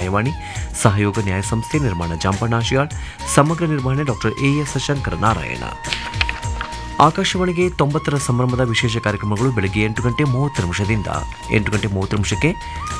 ನ್ಯಾಯವಾಣಿ ಸಹಯೋಗ ನ್ಯಾಯ ಸಂಸ್ಥೆ ನಿರ್ಮಾಣ ಜಾಂಪಣ್ಣ ಆಶಿಯಾಳ್ ಸಮಗ್ರ ನಿರ್ವಹಣೆ ಡಾಕ್ಟರ್ ಎಎಸ್ ಶಂಕರ ನಾರಾಯಣ ಆಕಾಶವಾಣಿಗೆ ತೊಂಬತ್ತರ ಸಂಭ್ರಮದ ವಿಶೇಷ ಕಾರ್ಯಕ್ರಮಗಳು ಬೆಳಗ್ಗೆ ಎಂಟು ಗಂಟೆ ಮೂವತ್ತು ನಿಮಿಷದಿಂದ ಎಂಟು ಗಂಟೆ ಮೂವತ್ತು ನಿಮಿಷಕ್ಕೆ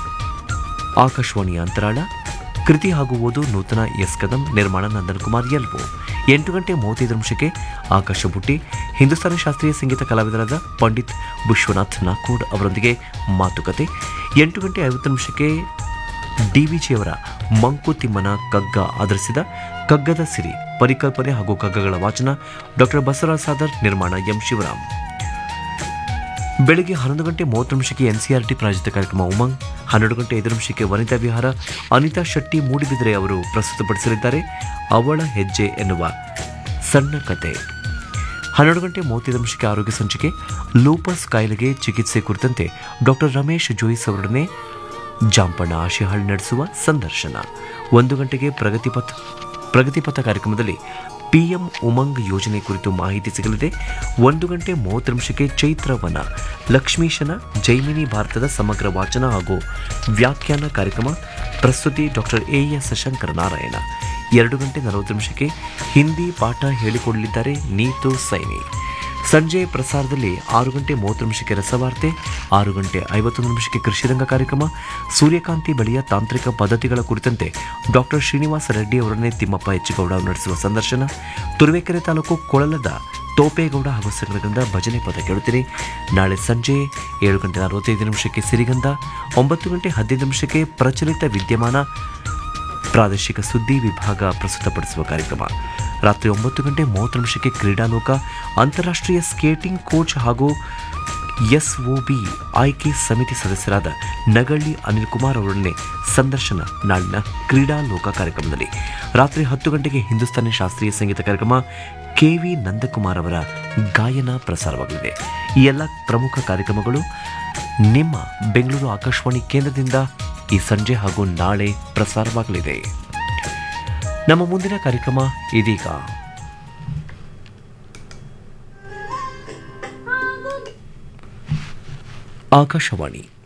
ಆಕಾಶವಾಣಿಯ ಅಂತರಾಳ ಕೃತಿ ಹಾಗೂ ಓದು ನೂತನ ಎಸ್ ಕದಂ ನಿರ್ಮಾಣ ನಂದನ್ ಕುಮಾರ್ ಎಲ್ಬೋ ಎಂಟು ಗಂಟೆ ಮೂವತ್ತೈದು ನಿಮಿಷಕ್ಕೆ ಆಕಾಶ ಬುಟ್ಟಿ ಹಿಂದೂಸ್ತಾನಿ ಶಾಸ್ತ್ರೀಯ ಸಂಗೀತ ಕಲಾವಿದರಾದ ಪಂಡಿತ್ ವಿಶ್ವನಾಥ್ ನಾಕೋಡ್ ಅವರೊಂದಿಗೆ ಮಾತುಕತೆ ಎಂಟು ಗಂಟೆ ಐವತ್ತು ನಿಮಿಷಕ್ಕೆ ಡಿವಿಜಿಯವರ ಮಂಕುತಿಮ್ಮನ ಕಗ್ಗ ಆಧರಿಸಿದ ಕಗ್ಗದ ಸಿರಿ ಪರಿಕಲ್ಪನೆ ಹಾಗೂ ಕಗ್ಗಗಳ ವಾಚನ ಡಾಕ್ಟರ್ ಬಸವರಾಜ್ ಸಾದರ್ ನಿರ್ಮಾಣ ಎಂ ಶಿವರಾಮ್ ಬೆಳಗ್ಗೆ ಹನ್ನೊಂದು ಗಂಟೆ ಮೂವತ್ತು ನಿಮಿಷಕ್ಕೆ ಎನ್ಸಿಆರ್ಟಿ ಪ್ರಾಯೋಜಿತ ಕಾರ್ಯಕ್ರಮ ಉಮಂಗ್ ಹನ್ನೆರಡು ಗಂಟೆ ಐದು ನಿಮಿಷಕ್ಕೆ ವನಿತಾ ವಿಹಾರ ಅನಿತಾ ಶೆಟ್ಟಿ ಮೂಡಿಬಿದರೆ ಅವರು ಪ್ರಸ್ತುತಪಡಿಸಲಿದ್ದಾರೆ ಅವಳ ಹೆಜ್ಜೆ ಎನ್ನುವ ಸಣ್ಣ ಕತೆ ಹನ್ನೆರಡು ಗಂಟೆ ಮೂವತ್ತೈದು ನಿಮಿಷಕ್ಕೆ ಆರೋಗ್ಯ ಸಂಚಿಕೆ ಲೂಪಸ್ ಕಾಯಿಲೆಗೆ ಚಿಕಿತ್ಸೆ ಕುರಿತಂತೆ ಡಾಕ್ಟರ್ ರಮೇಶ್ ಜೋಯಿಸ್ ಅವರೊಡನೆ ಜಾಂಪಣ್ಣ ಆಶಿಹಾಳ್ ನಡೆಸುವ ಸಂದರ್ಶನ ಒಂದು ಗಂಟೆಗೆ ಪ್ರಗತಿಪಥ ಪ್ರಗತಿಪಥ ಕಾರ್ಯಕ್ರಮದಲ್ಲಿ ಪಿಎಂ ಉಮಂಗ್ ಯೋಜನೆ ಕುರಿತು ಮಾಹಿತಿ ಸಿಗಲಿದೆ ಒಂದು ಗಂಟೆ ಮೂವತ್ತು ನಿಮಿಷಕ್ಕೆ ಚೈತ್ರವನ ಲಕ್ಷ್ಮೀಶನ ಜೈಮಿನಿ ಭಾರತದ ಸಮಗ್ರ ವಾಚನ ಹಾಗೂ ವ್ಯಾಖ್ಯಾನ ಕಾರ್ಯಕ್ರಮ ಪ್ರಸ್ತುತಿ doctor A S Shankara Narayana ಎರಡು ಗಂಟೆ ನಲವತ್ತು ನಿಮಿಷಕ್ಕೆ ಹಿಂದಿ ಪಾಠ ಹೇಳಿಕೊಡಲಿದ್ದಾರೆ ನೀತು ಸೈನಿ ಸಂಜೆ ಪ್ರಸಾರದಲ್ಲಿ ಆರು ಗಂಟೆ ಮೂವತ್ತು ನಿಮಿಷಕ್ಕೆ ರಸವಾರ್ತೆ ಆರು ಗಂಟೆ ಐವತ್ತೊಂದು ನಿಮಿಷಕ್ಕೆ ಕೃಷಿರಂಗ ಕಾರ್ಯಕ್ರಮ ಸೂರ್ಯಕಾಂತಿ ಬಳಿಯ ತಾಂತ್ರಿಕ ಪದ್ಧತಿಗಳ ಕುರಿತಂತೆ ಡಾಕ್ಟರ್ ಶ್ರೀನಿವಾಸ ರೆಡ್ಡಿ ಅವರನ್ನೇ ತಿಮ್ಮಪ್ಪ ಹೆಚ್ಚುಗೌಡ ಅವರು ನಡೆಸುವ ಸಂದರ್ಶನ ತುರುವೇಕೆರೆ ತಾಲೂಕು ಕೊಳಲದ ತೋಪೇಗೌಡ ಹಾಗೂ ಸಂಘದಿಂದ ಭಜನೆ ಪದ ಕೇಳುತ್ತೀರಿ ನಾಳೆ ಸಂಜೆ ಏಳು ಗಂಟೆ ನಲವತ್ತೈದು ನಿಮಿಷಕ್ಕೆ ಸಿರಿಗಂಧ ಒಂಬತ್ತು ಗಂಟೆ ಹದಿನೈದು ನಿಮಿಷಕ್ಕೆ ಪ್ರಚಲಿತ ವಿದ್ಯಮಾನ ಪ್ರಾದೇಶಿಕ ಸುದ್ದಿ ವಿಭಾಗ ಪ್ರಸ್ತುತಪಡಿಸುವ ಕಾರ್ಯಕ್ರಮ ರಾತ್ರಿ ಒಂಬತ್ತು ಗಂಟೆ ಮೂವತ್ತು ನಿಮಿಷಕ್ಕೆ ಕ್ರೀಡಾಲೋಕ ಅಂತಾರಾಷ್ಟ್ರೀಯ ಸ್ಕೇಟಿಂಗ್ ಕೋಚ್ ಹಾಗೂ ಎಸ್ಒಬಿ ಆಯ್ಕೆ ಸಮಿತಿ ಸದಸ್ಯರಾದ ನಗಳ್ಳಿ ಅನಿಲ್ ಕುಮಾರ್ ಅವರನ್ನೇ ಸಂದರ್ಶನ ನಾಳಿನ ಕ್ರೀಡಾಲೋಕ ಕಾರ್ಯಕ್ರಮದಲ್ಲಿ ರಾತ್ರಿ ಹತ್ತು ಗಂಟೆಗೆ ಹಿಂದೂಸ್ತಾನಿ ಶಾಸ್ತ್ರೀಯ ಸಂಗೀತ ಕಾರ್ಯಕ್ರಮ ಕೆವಿ ನಂದಕುಮಾರ್ ಅವರ ಗಾಯನ ಪ್ರಸಾರವಾಗಲಿದೆ ಈ ಎಲ್ಲ ಪ್ರಮುಖ ಕಾರ್ಯಕ್ರಮಗಳು ನಿಮ್ಮ ಬೆಂಗಳೂರು ಆಕಾಶವಾಣಿ ಕೇಂದ್ರದಿಂದ ಈ ಸಂಜೆ ಹಾಗೂ ನಾಳೆ ಪ್ರಸಾರವಾಗಲಿದೆ ನಮ್ಮ ಮುಂದಿನ ಕಾರ್ಯಕ್ರಮ ಇದೀಗ ಆಕಾಶವಾಣಿ